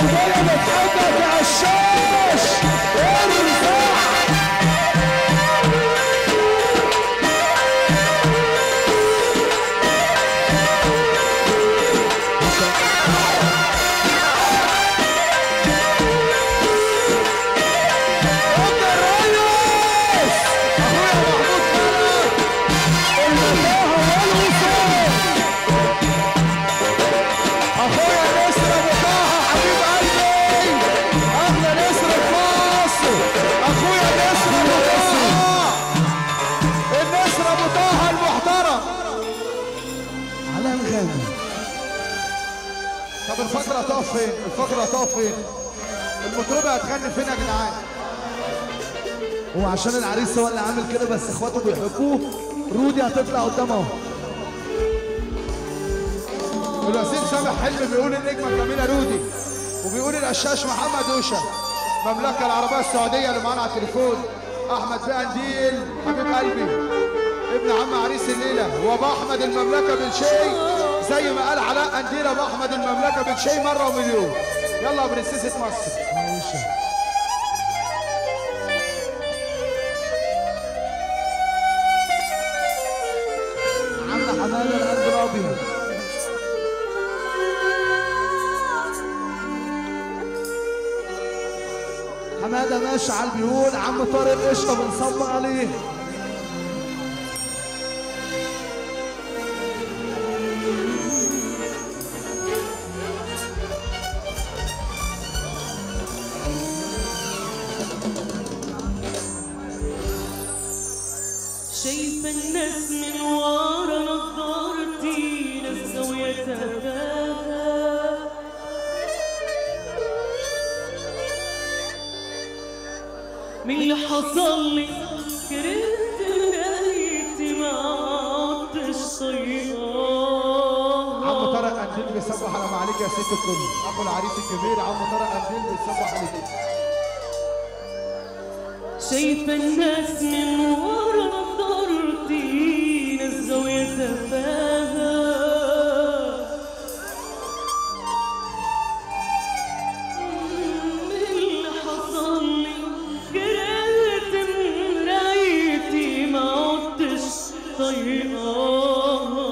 الغربية بتحبك يا عشاش ارفع انت الريس اخويا محمود خالد المتاهة والوصول اخويا نسر ابو طه حبيب قلبي اغلى نسر في مصر اخويا نسر ابو طه النسر ابو طه المحترم على الغالي طب الفقرة هتقف فين؟ الفقرة هتقف فين؟ المطربة هتغني فين يا جدعان؟ هو عشان العريس هو اللي عامل كده بس اخواته بيحبوه رودي هتطلع قدام اهو الوزير سامح حلمي بيقول النجمة الجميلة رودي وبيقول القشاش محمد اوشا المملكة العربية السعودية اللي معانا على التليفون أحمد بقى قنديل حبيب قلبي ابن عم عريس الليلة وأبو أحمد المملكة بن شي زي ما قال علاء قنديل أبو أحمد المملكة بن شي مرة ومليون يلا يا برنسيسة مصر عم حمادة القلب الأبيض حماده مشعل بيقول عم طارق قشطه بنصب عليه شايفة الناس من ورا نظارتي ناس زاوية تفاهة من اللي حصل لي كرهت نهايتي ما عدتش طيقة عم طارق قنديل بيصبح على معاليك يا ست الكل ابو العريس الكبير عم طارق قنديل بيصبح عليك شايفة الناس من ورا نظارتي ناس زاوية تفاهة من اللي حصل لي كرهت مرايتي ما عدتش طايقاها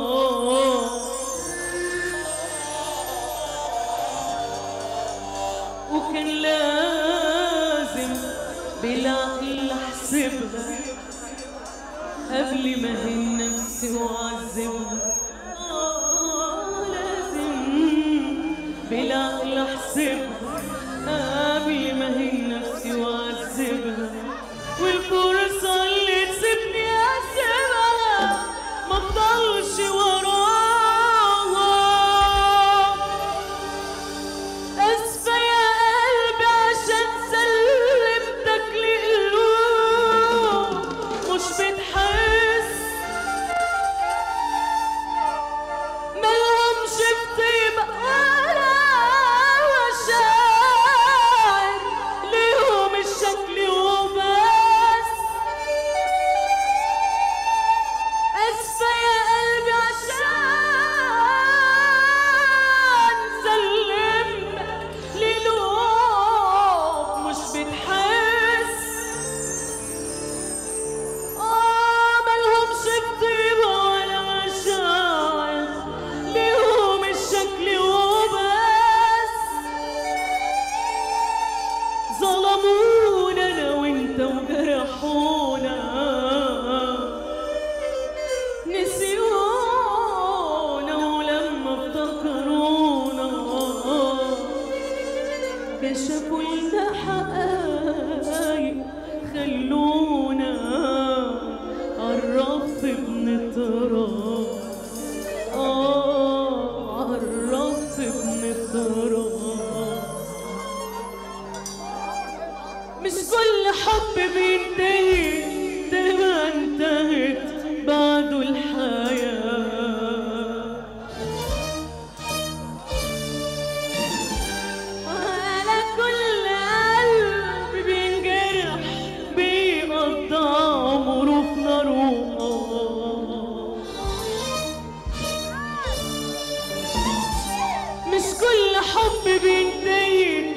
وكان لازم بالعقل احسبها قبل ما هن نفسي واعذبها آه، لازم بالعقل احسبها قبل ما هن نفسي واعذبها والفرصة اللي تسيبني اسيبها ما افضلش وراها اسفة يا قلبي عشان سلمتك لقلوب مش بتحس ملهمش بطيبة ولا مشاعر ليهم الشكل وبس اسفة يا قلبي عشان سلمتك للوب مش بتحس اه ملهمش بطيبة ولا مشاعر ليهم الشكل وبس ظلمونا انا وانت وجرحونا نسيونا ولما افتكرونا كشفوا لنا حقايق خلونا عالرف بنتراب اه عالرف بنتراب مش كل حب بينتهي ده ما انتهت بعده الحياة على كل قلب بينجرح بيقضى عمره في ناره مش كل حب بينتهي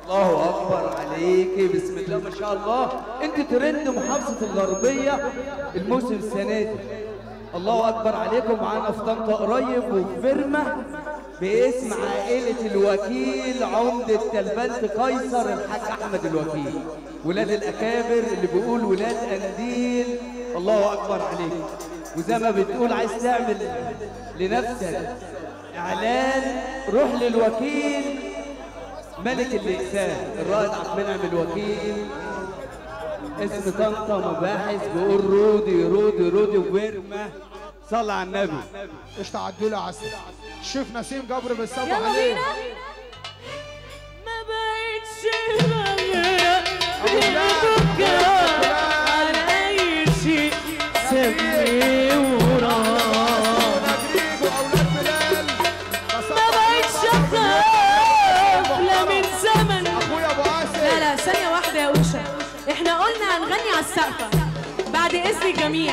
الله اكبر عليكي بسم الله ما شاء الله انت ترند محافظه الغربيه الموسم السنه دي الله اكبر عليكم معانا في طنطا قريب وفي فيرما باسم عائلة الوكيل عمدة تلبنت قيصر الحاج أحمد الوكيل ولاد الأكابر اللي بيقول ولاد قنديل الله أكبر عليك وزي ما بتقول عايز تعمل لنفسك إعلان روح للوكيل ملك الإقسام الرائد عبد المنعم الوكيل اسم طنطا مباحث بيقول رودي رودي رودي وفيرما صلى على النبي قشطة عدولة عسل الشيف نسيم جبر بالصبر يلا عليه بينا ما بقتش بغرق أبو بلال، بفكر على أي شيء سابني وراه أولاد ريجو أولاد بلال ما بقتش أخاف لا من زمن أخويا أبو لا عاصم لا ثانية واحدة يا أوشا احنا قلنا هنغني على السقفة بعد إذن الجميع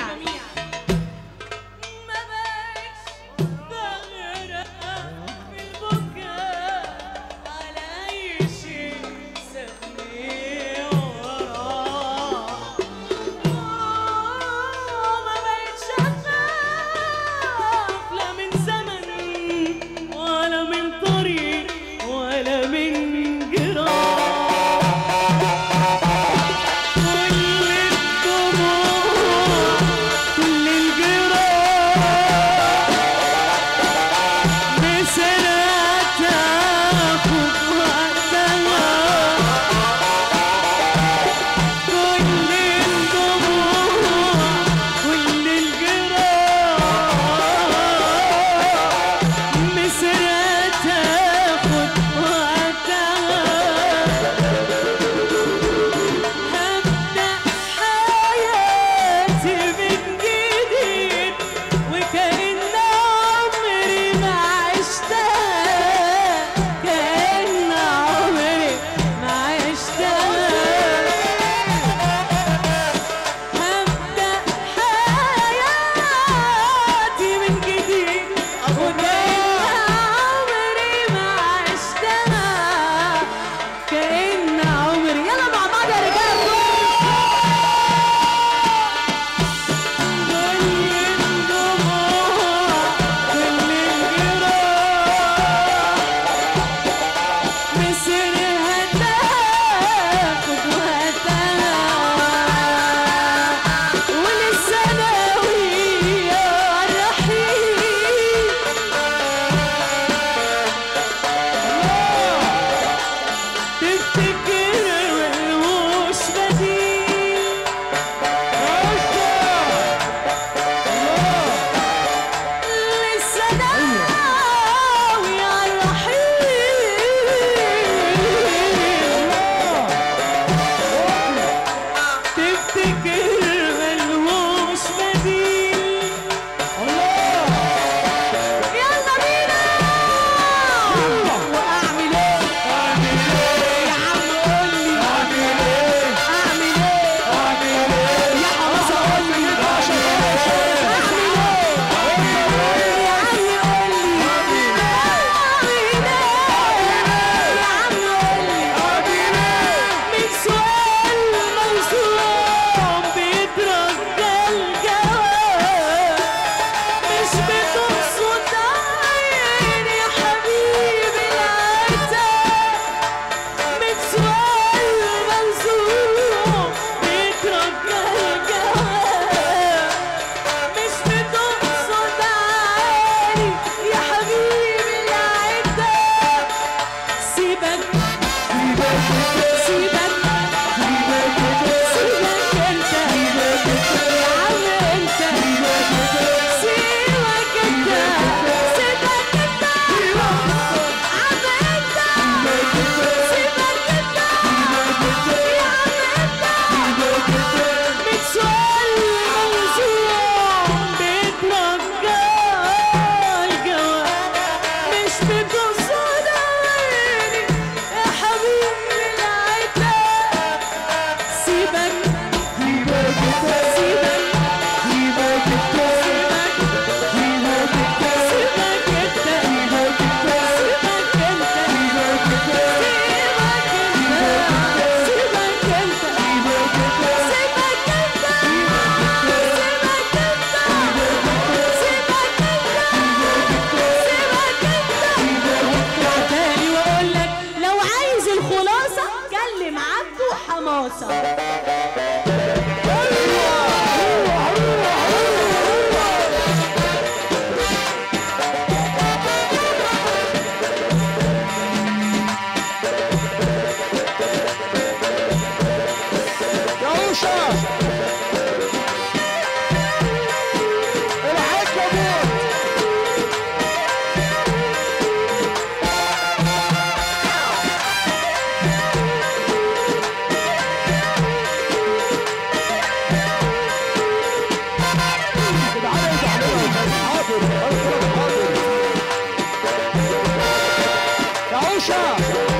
ما بقتش بغرق في البكاء على أي شيء سابني وراه ما بقتش أخاف لا من زمن ولا من طريق ولا من جراح كل الدموع حماسة يا اوشا الحاج ابوك يا اوشا